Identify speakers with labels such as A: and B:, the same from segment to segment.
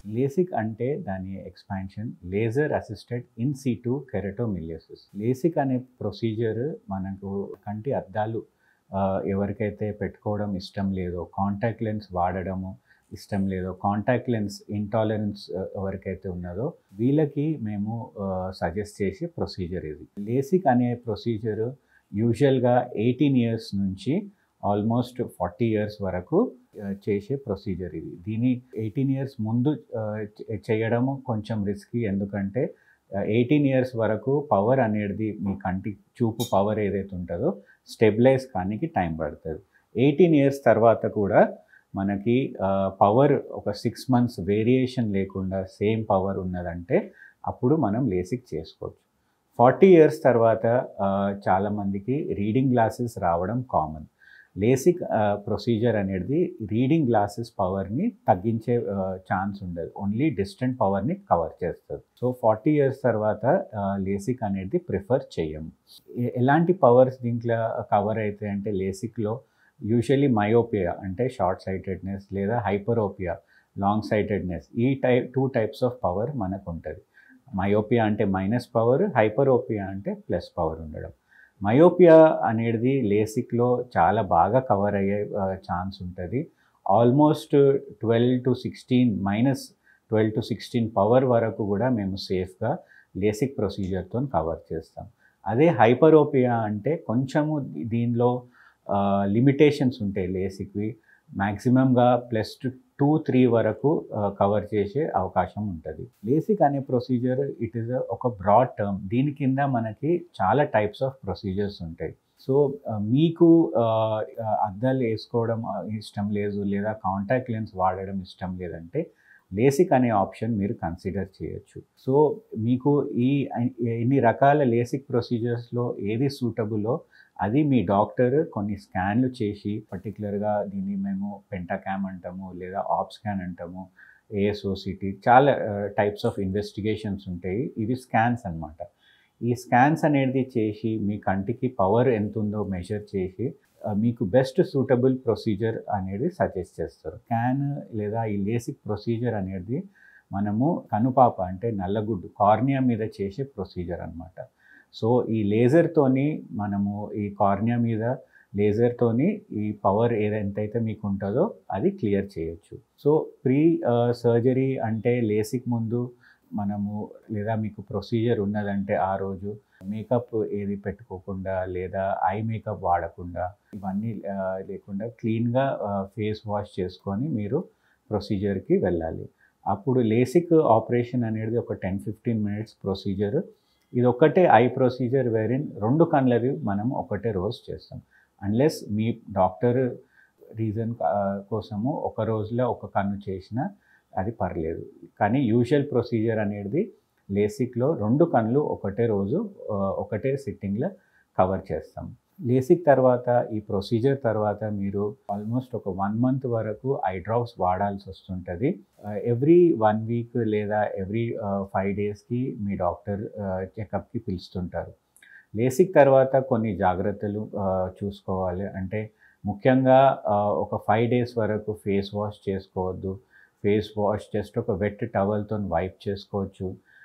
A: LASIK అంటే దాని expansion laser assisted in situ keratomileusis LASIK అనే ప్రొసీజర్ మనకు కంటి అద్దాలు ఆ, ఎవరికైతే పెట్టుకోవడం ఇష్టం లేదో కాంటాక్ట్ లెన్స్ వాడడము ఇష్టం లేదో కాంటాక్ట్ లెన్స్ ఇంటాలరెన్స్ ఎవరికైతే ఉన్నదో వీళ్ళకి మేము సజెస్ట్ చేసే ప్రొసీజర్ ఇది లేసిక్ అనే ప్రొసీజర్ యూజువల్గా ఎయిటీన్ ఇయర్స్ నుంచి ఆల్మోస్ట్ ఫార్టీ ఇయర్స్ వరకు ఆ, చేసే ప్రొసీజర్ ఇది దీని ఎయిటీన్ ఇయర్స్ ముందు ఆ, చే- చేయడము కొంచెం రిస్కీ ఎందుకంటే ఎయిటీన్ ఇయర్స్ వరకు పవర్ అనేది మీ కంటి చూపు పవర్ ఏదైతే ఉంటుందో స్టెబిలైజ్ కానికి టైం పడుతుంది ఎయిటీన్ ఇయర్స్ తర్వాత కూడా మనకి పవర్ ఒక సిక్స్ మంత్స్ వేరియేషన్ లేకుండా సేమ్ పవర్ ఉన్నదంటే అప్పుడు మనం లేసిక్ చేసుకోవచ్చు ఫార్టీ ఇయర్స్ తర్వాత ఆ, చాలామందికి రీడింగ్ గ్లాసెస్ రావడం కామన్ లేసిక్ ప్రొసీజర్ అనేది రీడింగ్ గ్లాసెస్ పవర్ని తగ్గించే ఛాన్స్ ఉండదు ఓన్లీ డిస్టెంట్ పవర్ని కవర్ చేస్తుంది సో ఫార్టీ ఇయర్స్ తర్వాత లేసిక్ అనేది ప్రిఫర్ చేయము ఎ- ఎలాంటి పవర్స్ దీంట్లో కవర్ అవుతాయి అంటే లేసిక్లో యూజువలీ మయోపియా అంటే షార్ట్ సైటెడ్నెస్ లేదా హైపరోపియా లాంగ్ సైటెడ్నెస్ ఈ type two types of power మనకు ఉంటుంది మయోపియా అంటే మైనస్ పవర్ హైపరోపియా అంటే ప్లస్ పవర్ ఉండడం మయోపియా అనేది లేసిక్లో చాలా బాగా కవర్ అయ్యే ఛాన్స్ ఉంటుంది almost twelve to sixteen minus twelve to sixteen power వరకు కూడా మేము సేఫ్గా లేసిక్ ప్రొసీజర్తో కవర్ చేస్తాం అదే హైపరోపియా అంటే కొంచెము దీనిలో లిమిటేషన్స్ ఉంటాయి లేసిక్వి మ్యాక్సిమంగా ప్లస్ టూ త్రీ వరకు కవర్ చేసే అవకాశం ఉంటుంది లేసిక్ అనే ప్రొసీజర్ ఇట్ ఈస్ ఒక బ్రాడ్ టర్మ్ దీని కింద మనకి చాలా టైప్స్ ఆఫ్ ప్రొసీజర్స్ ఉంటాయి సో మీకు ఆ, అద్దాలు వేసుకోవడం ఆ, ఇష్టం లేదు లేదా కాంటాక్ట్ లెన్స్ వాడడం ఇష్టం లేదంటే లేసిక్ అనే ఆప్షన్ మీరు కన్సిడర్ చేయొచ్చు సో మీకు ఈ ఇన్ని రకాల లేసిక్ ప్రొసీజర్స్లో ఏది సూటబుల్లో అది మీ డాక్టర్ కొన్ని స్కాన్లు చేసి పర్టికులర్గా దీన్ని మేము పెంటాక్యామ్ అంటాము లేదా ఆప్ స్కాన్ అంటాము ఏఎస్ఓసిటీ చాలా టైప్స్ ఆఫ్ ఇన్వెస్టిగేషన్స్ ఉంటాయి ఇవి స్కాన్స్ అన్నమాట ఈ స్కాన్స్ అనేది చేసి మీ కంటికి పవర్ ఎంత ఉందో మెజర్ చేసి ఆ, మీకు బెస్ట్ సూటబుల్ ప్రొసీజర్ అనేది సజెస్ట్ చేస్తారు స్కాన్ లేదా ఈ లేసిక్ ప్రొసీజర్ అనేది మనము కనుపాప అంటే నల్లగుడ్డు కార్నియా మీద చేసే ప్రొసీజర్ అన్నమాట సో ఈ లేజర్తోని మనము ఈ కార్నియా మీద లేజర్తోని ఈ పవర్ ఏదైతే మీకు ఉంటుందో అది క్లియర్ చేయొచ్చు సో ప్రీ సర్జరీ అంటే లేసిక్ ముందు మనము లేదా మీకు ప్రొసీజర్ ఉన్నదంటే ఆ రోజు మేకప్ ఏది పెట్టుకోకుండా లేదా ఐ మేకప్ వాడకుండా ఇవన్నీ ఆ, లేకుండా క్లీన్గా ఫేస్ వాష్ చేసుకొని మీరు ప్రొసీజర్కి వెళ్ళాలి అప్పుడు లేసిక్ ఆపరేషన్ అనేది ఒక టెన్ ఫిఫ్టీన్ మినిట్స్ ప్రొసీజర్ ఇది ఒక్కటే ఐ ప్రొసీజర్ వేరిన్ రెండు కళ్ళవి మనం ఒకటే రోజు చేస్తాం అన్లెస్ మీ డాక్టర్ రీజన్ కోసము ఒక రోజులో ఒక కన్ను చేసినా అది పర్లేదు కానీ యూజువల్ ప్రొసీజర్ అనేది లేసిక్లో రెండు కళ్ళు ఒకటే రోజు ఆ, ఒకటే సిట్టింగ్లో కవర్ చేస్తాం లేసిక్ తర్వాత ఈ ప్రొసీజర్ తర్వాత మీరు ఆల్మోస్ట్ ఒక వన్ మంత్ వరకు ఐ డ్రాప్స్ వాడాల్సి వస్తుంటుంది ఎవ్రీ వన్ వీక్ లేదా ఎవ్రీ ఫైవ్ డేస్కి మీ డాక్టర్ చెకప్కి పిలుస్తుంటారు లేసిక్ తర్వాత కొన్ని జాగ్రత్తలు ఆ, చూసుకోవాలి అంటే ముఖ్యంగా ఆ, ఒక ఫైవ్ డేస్ వరకు ఫేస్ వాష్ చేసుకోవద్దు ఫేస్ వాష్ జస్ట్ ఒక వెట్ టవల్తో వైప్ చేసుకోవచ్చు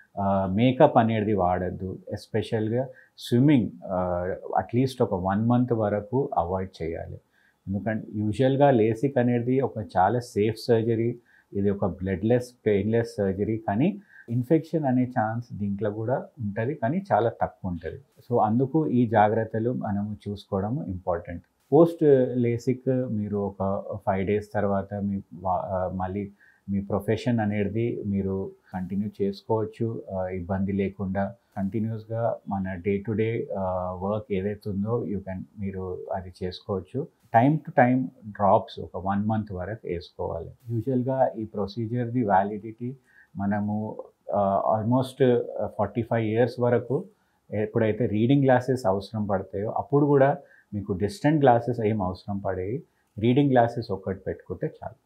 A: మేకప్ అనేది వాడద్దు ఎస్పెషల్గా స్విమ్మింగ్ అట్లీస్ట్ ఒక వన్ మంత్ వరకు అవాయిడ్ చేయాలి ఎందుకంటే యూజువల్గా లేసిక్ అనేది ఒక చాలా సేఫ్ సర్జరీ ఇది ఒక బ్లడ్లెస్ పెయిన్లెస్ సర్జరీ కానీ ఇన్ఫెక్షన్ అనే ఛాన్స్ దీంట్లో కూడా ఉంటుంది కానీ చాలా తక్కువ ఉంటుంది సో అందుకు ఈ జాగ్రత్తలు మనము చూసుకోవడం ఇంపార్టెంట్ పోస్ట్ లేసిక్ మీరు ఒక ఫైవ్ డేస్ తర్వాత మీ వా- ఆ, మళ్ళీ మీ ప్రొఫెషన్ అనేది మీరు కంటిన్యూ చేసుకోవచ్చు ఆ, ఇబ్బంది లేకుండా కంటిన్యూస్గా మన డే టు డే వర్క్ ఏదైతే ఉందో యూ కెన్ మీరు అది చేసుకోవచ్చు టైం టు టైం డ్రాప్స్ ఒక వన్ మంత్ వరకు వేసుకోవాలి యూజువల్గా ఈ ప్రొసీజర్ది వ్యాలిడిటీ మనము ఆల్మోస్ట్ ఫార్టీ ఫైవ్ ఇయర్స్ వరకు ఎప్పుడైతే రీడింగ్ గ్లాసెస్ అవసరం పడతాయో అప్పుడు కూడా మీకు డిస్టెంట్ గ్లాసెస్ ఏం అవసరం పడేవి రీడింగ్ గ్లాసెస్ ఒక్కటి పెట్టుకుంటే చాలు